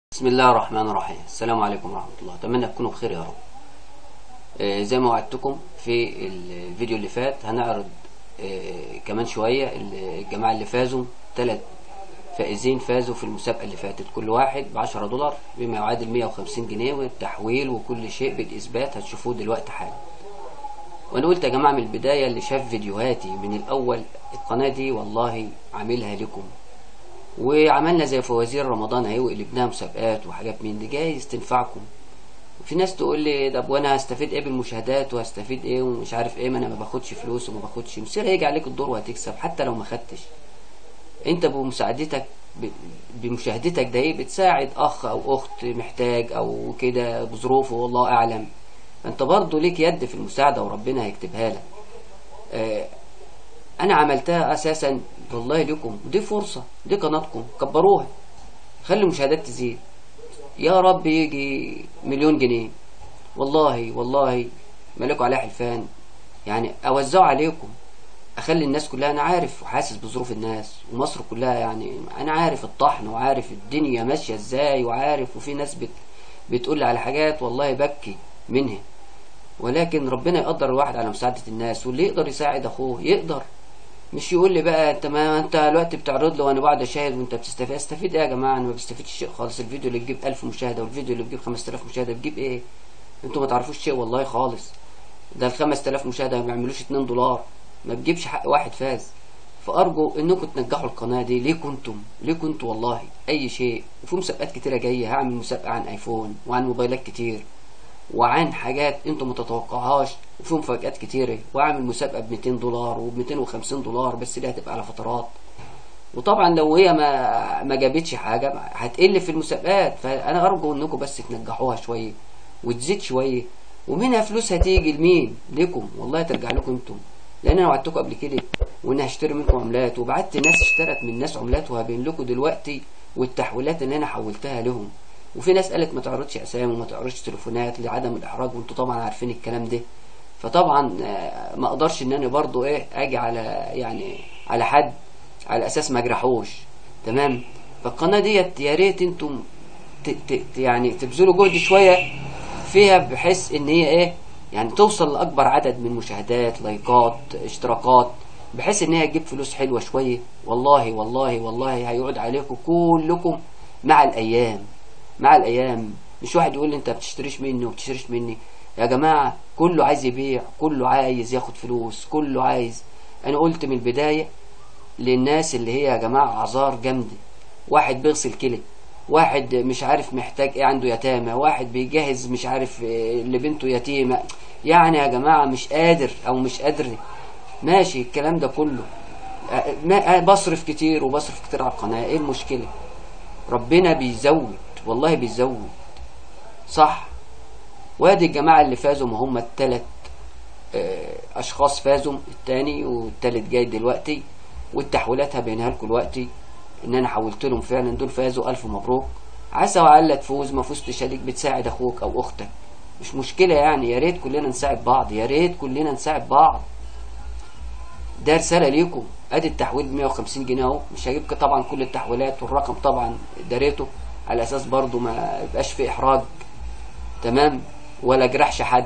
بسم الله الرحمن الرحيم السلام عليكم ورحمة الله أتمنى تكونوا بخير يا رب آه، زي ما وعدتكم في الفيديو اللي فات هنعرض آه، كمان شوية الجماعة اللي فازوا ثلاث فائزين فازوا في المسابقة اللي فاتت كل واحد بعشرة دولار بما يعادل 150 جنيه والتحويل وكل شيء بالإثبات هتشوفوه دلوقتي حالا وانا قلت يا جماعة من البداية اللي شاف فيديوهاتي من الأول القناة دي والله عاملها لكم وعملنا زي فوازير رمضان اهي وقلبناها مسابقات وحاجات من دي جايز تنفعكم في ناس تقول لي طب وانا هستفيد ايه بالمشاهدات وهستفيد ايه ومش عارف ايه ما انا ما باخدش فلوس وما باخدش مصير هيجي عليك الدور وهتكسب حتى لو ما خدتش انت بمساعدتك ب- بمشاهدتك ده ايه بتساعد اخ او اخت محتاج او كده بظروفه والله اعلم فانت برضه ليك يد في المساعده وربنا هيكتبها لك آه، انا عملتها اساسا والله لكم دي فرصة دي قناتكم كبروها خلي المشاهدات تزيد يا رب يجي مليون جنيه والله والله مالكوا عليها حلفان يعني اوزعه عليكم اخلي الناس كلها انا عارف وحاسس بظروف الناس ومصر كلها يعني انا عارف الطحن وعارف الدنيا ماشيه ازاي وعارف وفي ناس بت بتقول لي على حاجات والله بكي منها ولكن ربنا يقدر الواحد على مساعده الناس واللي يقدر يساعد اخوه يقدر مش يقول لي بقى انت ما انت دلوقتي بتعرض له وانا بقعد اشاهد وانت بتستفيد استفيد ايه يا جماعه انا ما بستفيدش شيء خالص الفيديو اللي بيجيب 1000 مشاهده والفيديو اللي بيجيب 5000 مشاهده بيجيب ايه انتوا ما تعرفوش شيء والله خالص ده ال 5000 مشاهده ما بيعملوش 2 دولار ما بتجيبش حق واحد فاز فارجو انكم تنجحوا القناه دي ليه كنتم ليه كنتوا والله اي شيء وفي مسابقات كتيره جايه هعمل مسابقه عن ايفون وعن موبايلات كتير وعن حاجات انتم ما تتوقعهاش وفي مفاجآت كتيرة واعمل مسابقة ب 200 دولار وب 250 دولار بس دي هتبقى على فترات وطبعا لو هي ما ما جابتش حاجة هتقل في المسابقات فانا ارجو انكم بس تنجحوها شوية وتزيد شوية ومنها فلوس هتيجي لمين لكم والله ترجع لكم انتم لان انا وعدتكم قبل كده وان هشتري منكم عملات وبعت ناس اشترت من ناس عملات وهبين لكم دلوقتي والتحويلات اللي انا حولتها لهم وفي ناس قالت ما تعرضش اسامي وما تعرضش تليفونات لعدم الاحراج وانتوا طبعا عارفين الكلام ده فطبعا آه، ما اقدرش ان انا برضو ايه اجي على يعني على حد على اساس ما اجرحوش تمام فالقناه ديت يا ريت انتم ت- ت- ت- يعني تبذلوا جهد شويه فيها بحيث ان هي ايه يعني توصل لاكبر عدد من مشاهدات لايكات اشتراكات بحيث ان هي تجيب فلوس حلوه شويه والله والله والله هيقعد عليكم كلكم مع الايام مع الايام مش واحد يقول لي انت بتشتريش مني وبتشتريش مني يا جماعه كله عايز يبيع كله عايز ياخد فلوس كله عايز انا قلت من البدايه للناس اللي هي يا جماعه اعذار جامده واحد بيغسل كلى واحد مش عارف محتاج ايه عنده يتامى واحد بيجهز مش عارف إيه لبنته يتيمه يعني يا جماعه مش قادر او مش قادر ماشي الكلام ده كله أه، ما- أه، بصرف كتير وبصرف كتير على القناه ايه المشكله ربنا بيزود والله بيزود صح وادي الجماعة اللي فازوا ما هم التلات آه، أشخاص فازوا التاني والتالت جاي دلوقتي والتحويلات هبينها لكم دلوقتي إن أنا حولت لهم فعلا دول فازوا ألف مبروك عسى وعلا تفوز ما فزتش اديك بتساعد أخوك أو أختك مش مشكلة يعني يا ريت كلنا نساعد بعض يا ريت كلنا نساعد بعض ده رسالة ليكم ادي التحويل ب 150 جنيه اهو مش هجيب طبعا كل التحويلات والرقم طبعا دريته على اساس برضو ما يبقاش في احراج تمام ولا جرحش حد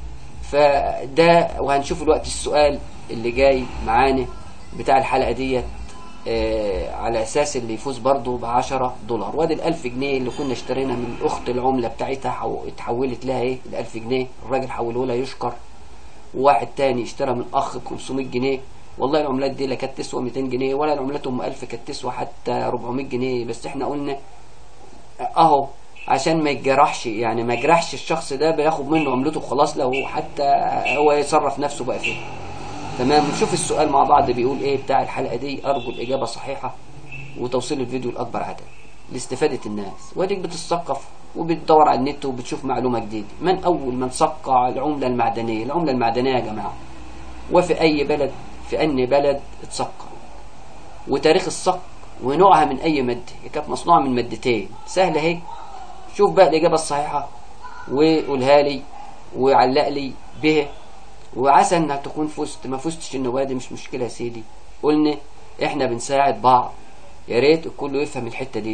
فده وهنشوف الوقت السؤال اللي جاي معانا بتاع الحلقة ديت آه على اساس اللي يفوز برضو بعشرة دولار وادي الالف جنيه اللي كنا اشترينا من الاخت العملة بتاعتها حو- اتحولت لها ايه الالف جنيه الراجل حوله لها يشكر وواحد تاني اشترى من اخ ب 500 جنيه والله العملات دي لا كانت تسوى 200 جنيه ولا العملات ام 1000 كانت تسوى حتى 400 جنيه بس احنا قلنا اهو عشان ما يتجرحش يعني ما يجرحش الشخص ده بياخد منه عملته خلاص لو حتى هو يصرف نفسه بقى فيه تمام نشوف السؤال مع بعض بيقول ايه بتاع الحلقه دي ارجو الاجابه صحيحه وتوصيل الفيديو لاكبر عدد لاستفاده الناس واديك بتثقف وبتدور على النت وبتشوف معلومه جديده من اول من صقع العمله المعدنيه العمله المعدنيه يا جماعه وفي اي بلد في اني بلد اتصقع وتاريخ الصق ونوعها من اي ماده هي كانت مصنوعه من مادتين سهله اهي شوف بقى الاجابه الصحيحه وقولها لي وعلق لي به وعسى انك تكون فزت ما فزتش النوادي مش مشكله يا سيدي قلنا احنا بنساعد بعض يا ريت الكل يفهم الحته دي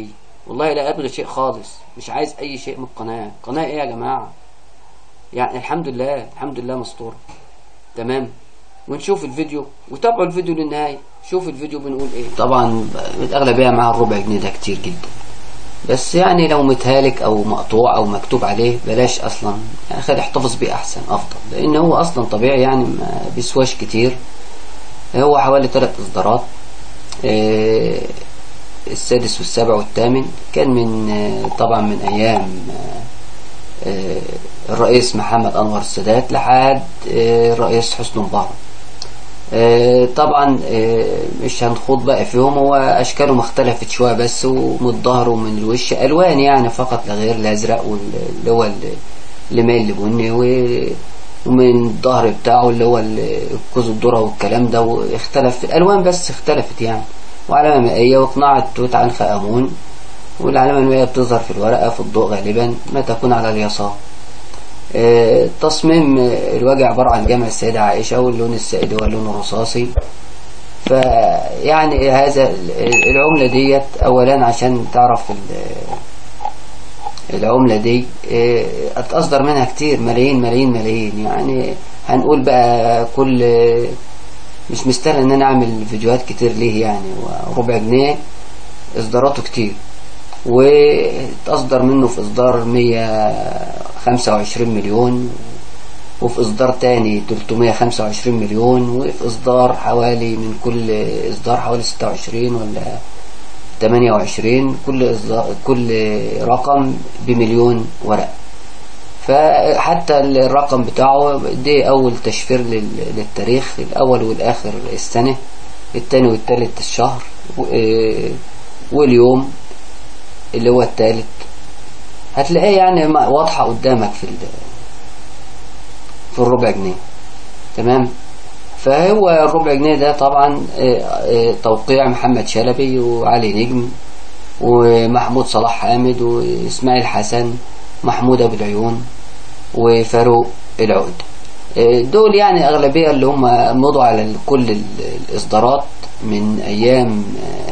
والله لا ابغي شيء خالص مش عايز اي شيء من القناه قناه ايه يا جماعه يعني الحمد لله الحمد لله مستوره تمام ونشوف الفيديو وتابعوا الفيديو للنهايه شوف الفيديو بنقول ايه طبعا الاغلبيه مع الربع جنيه ده كتير جدا بس يعني لو متهالك او مقطوع او مكتوب عليه بلاش اصلا يعني خلي احتفظ بيه احسن افضل لان هو اصلا طبيعي يعني ما بيسواش كتير هو حوالي ثلاث اصدارات آه، السادس والسابع والثامن كان من آه، طبعا من ايام آه، آه، الرئيس محمد انور السادات لحد آه، الرئيس حسني مبارك آه، طبعا آه، مش هنخوض بقى فيهم هو اشكالهم اختلفت شويه بس ومن الظهر ومن الوش الوان يعني فقط لا غير الازرق واللي هو ال- اللي مايل لبني و- ومن الظهر بتاعه اللي هو ال- الكوز الذره والكلام ده واختلف الالوان بس اختلفت يعني وعلامه مائيه وقناع توت عنخ امون والعلامه المائيه بتظهر في الورقه في الضوء غالبا ما تكون على اليسار آه، تصميم آه، الوجه عبارة عن جمع السيدة عائشة واللون السائد هو اللون الرصاصي فيعني هذا ال- العملة ديت أولا عشان تعرف ال- العملة دي آه، أتصدر منها كتير ملايين ملايين ملايين يعني هنقول بقى كل مش مستاهل ان انا اعمل فيديوهات كتير ليه يعني وربع جنيه اصداراته كتير وتصدر منه في اصدار 125 مليون وفي اصدار تاني 325 مليون وفي اصدار حوالي من كل اصدار حوالي 26 ولا 28 كل إصدار كل رقم بمليون ورقة فحتى الرقم بتاعه دي أول تشفير لل- للتاريخ الأول والآخر السنة التاني والتالت الشهر و- آه، واليوم اللي هو التالت هتلاقيه يعني ما- واضحة قدامك في ال- في الربع جنيه تمام فهو الربع جنيه ده طبعا آه، آه، توقيع محمد شلبي وعلي نجم ومحمود صلاح حامد واسماعيل حسن محمود ابو العيون وفاروق العقد آه، دول يعني اغلبيه اللي هم مضوا على ال- كل ال- الاصدارات من ايام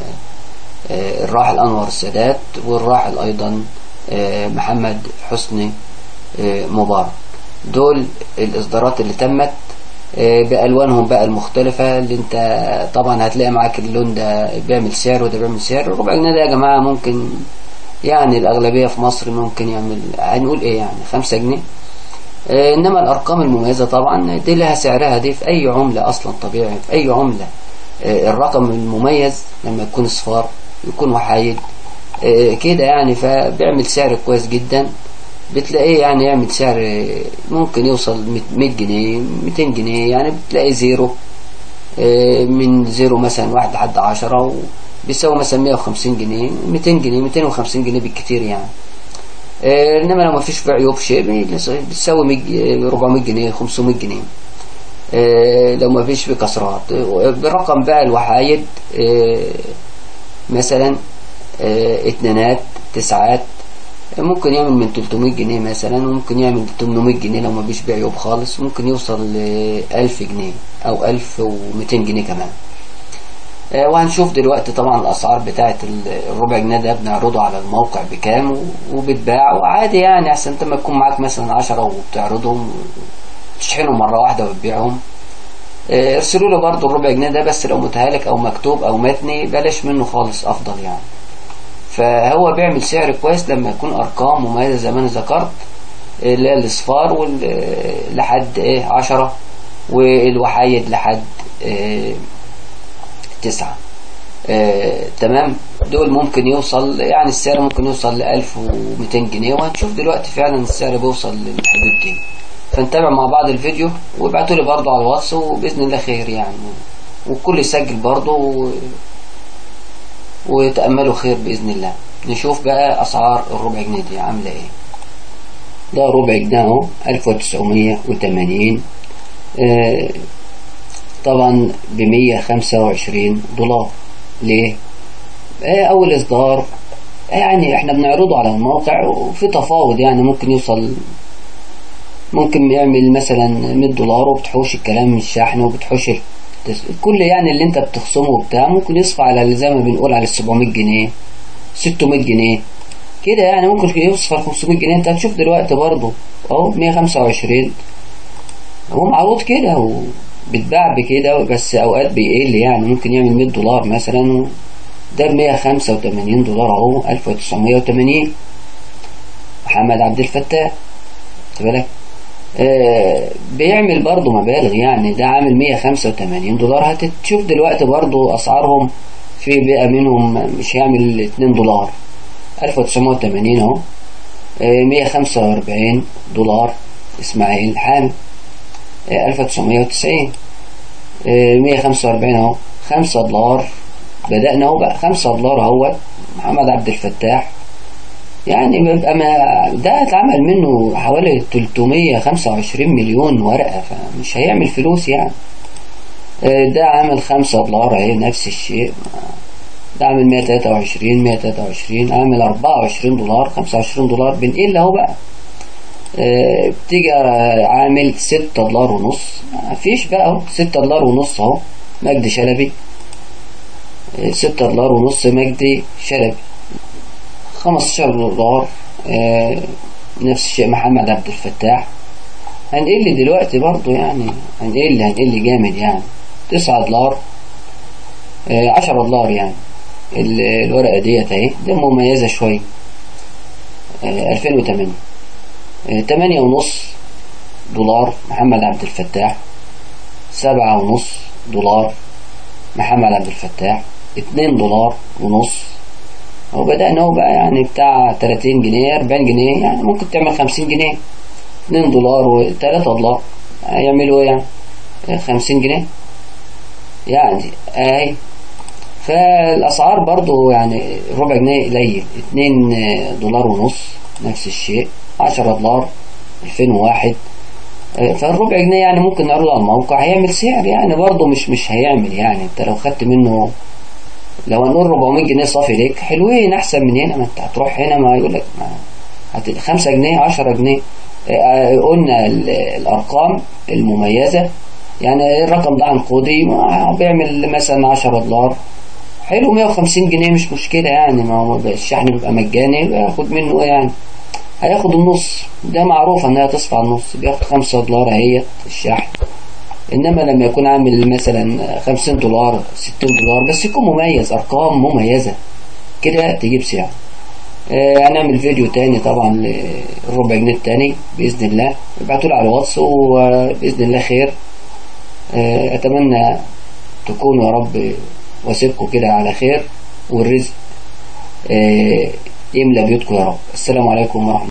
آه، آه، الراحل انور السادات والراحل ايضا آه، محمد حسني آه، مبارك دول الاصدارات اللي تمت آه، بالوانهم بقى المختلفه اللي انت طبعا هتلاقي معاك اللون ده بيعمل سعر وده بيعمل سعر ربع جنيه ده يا جماعه ممكن يعني الاغلبيه في مصر ممكن يعمل هنقول ايه يعني خمسة جنيه آه، انما الارقام المميزه طبعا دي لها سعرها دي في اي عمله اصلا طبيعي في اي عمله آه، الرقم المميز لما يكون صفار يكون وحايد آه، كده يعني فبيعمل سعر كويس جدا بتلاقيه يعني يعمل سعر آه، ممكن يوصل 100 جنيه 200 جنيه يعني بتلاقي زيرو آه، من زيرو مثلا واحد لحد عشرة بيساوي مثلا 150 جنيه 200 جنيه 250 جنيه بالكتير يعني آه، انما لو ما فيش في عيوب شيء بي- بتساوي 100 400 جنيه 500 جنيه آه، لو ما فيش في كسرات آه، برقم بقى الوحايد آه، مثلا آه، اتنينات تسعات آه، ممكن يعمل من 300 جنيه مثلا وممكن يعمل 800 جنيه لو ما فيش بيه عيوب خالص ممكن يوصل ل 1000 جنيه او 1200 جنيه كمان آه، وهنشوف دلوقتي طبعا الاسعار بتاعه ال- الربع جنيه ده بنعرضه على الموقع بكام و- وبتباع وعادي يعني عشان انت ما يكون معاك مثلا 10 وبتعرضهم تشحنهم مره واحده وتبيعهم آه، ارسلوا له برضه الربع جنيه ده بس لو متهالك او مكتوب او متني بلاش منه خالص افضل يعني فهو بيعمل سعر كويس لما يكون ارقام مميزه زي ما انا ذكرت اللي هي الاصفار وال آه، لحد ايه 10 والوحايد لحد آه، تسعة آه، تمام دول ممكن يوصل يعني السعر ممكن يوصل ل 1200 جنيه وهنشوف دلوقتي فعلا السعر بيوصل للحدود دي فنتابع مع بعض الفيديو وابعتوا لي برضه على الواتس وباذن الله خير يعني والكل يسجل برضه و... وتأملوا خير بإذن الله نشوف بقى أسعار الربع جنيه دي عاملة إيه ده ربع جنيه أهو 1980 آه طبعا ب 125 دولار ليه؟ آه أول إصدار يعني إحنا بنعرضه على الموقع وفي تفاوض يعني ممكن يوصل ممكن يعمل مثلا 100 دولار وبتحوش الكلام من الشحن وبتحوش التس... كل يعني اللي انت بتخصمه وبتاع ممكن يصفى على اللي زي ما بنقول على ال 700 جنيه 600 جنيه كده يعني ممكن يوصل 500 جنيه انت هتشوف دلوقتي برضه اهو 125 هو معروض كده وبيتباع بكده بس اوقات بيقل يعني ممكن يعمل 100 دولار مثلا ده ب 185 دولار اهو 1980 محمد عبد الفتاح خد بالك آه بيعمل برضه مبالغ يعني ده عامل 185 دولار هتشوف دلوقتي برضه اسعارهم في بيئة منهم مش هيعمل 2 دولار 1980 اهو آه 145 دولار اسماعيل حامد آه 1990 145 اهو 5 دولار بدأنا اهو بقى 5 دولار اهو محمد عبد الفتاح يعني بيبقى ما ده اتعمل منه حوالي 325 مليون ورقة فمش هيعمل فلوس يعني ده عامل 5 دولار اهي نفس الشيء ده عامل 123 123 عامل 24 دولار 25 دولار بنقل اهو بقى بتيجي عامل 6 دولار ونص مفيش بقى اهو 6 دولار ونص اهو مجدي شلبي 6 دولار ونص مجدي شلبي 15 دولار آه نفس الشيء محمد عبد الفتاح هنقل دلوقتي برضو يعني هنقل هنقل جامد يعني 9 دولار آه 10 دولار يعني الورقة ديت اهي دي مميزة شوية آه 2008 8 ونص دولار محمد عبد الفتاح سبعة ونص دولار محمد عبد الفتاح اتنين دولار ونص وبدأنا هو بقى يعني بتاع 30 جنيه 40 جنيه يعني ممكن تعمل 50 جنيه 2 دولار و3 دولار هيعملوا يعني 50 جنيه يعني اهي فالاسعار برضو يعني ربع جنيه قليل 2 دولار ونص نفس الشيء 10 دولار 2001 فالربع جنيه يعني ممكن نعرضه على الموقع هيعمل سعر يعني برضه مش مش هيعمل يعني انت لو خدت منه لو هنقول 400 جنيه صافي ليك حلوين احسن من هنا ما انت هتروح هنا ما يقول لك 5 جنيه 10 جنيه قلنا الارقام المميزه يعني الرقم ده عنقودي بيعمل مثلا 10 دولار حلو 150 جنيه مش مشكله يعني ما هو الشحن بيبقى مجاني ياخد منه يعني هياخد النص ده معروف انها تصفى على النص بياخد 5 دولار اهي الشحن انما لما يكون عامل مثلا 50 دولار 60 دولار بس يكون مميز ارقام مميزة كده تجيب سعر آه هنعمل فيديو تاني طبعا للربع جنيه التاني باذن الله ابعتوا على الواتس وباذن الله خير آه اتمنى تكونوا يا رب واسيبكم كده على خير والرزق آه يملى بيوتكم يا رب السلام عليكم ورحمة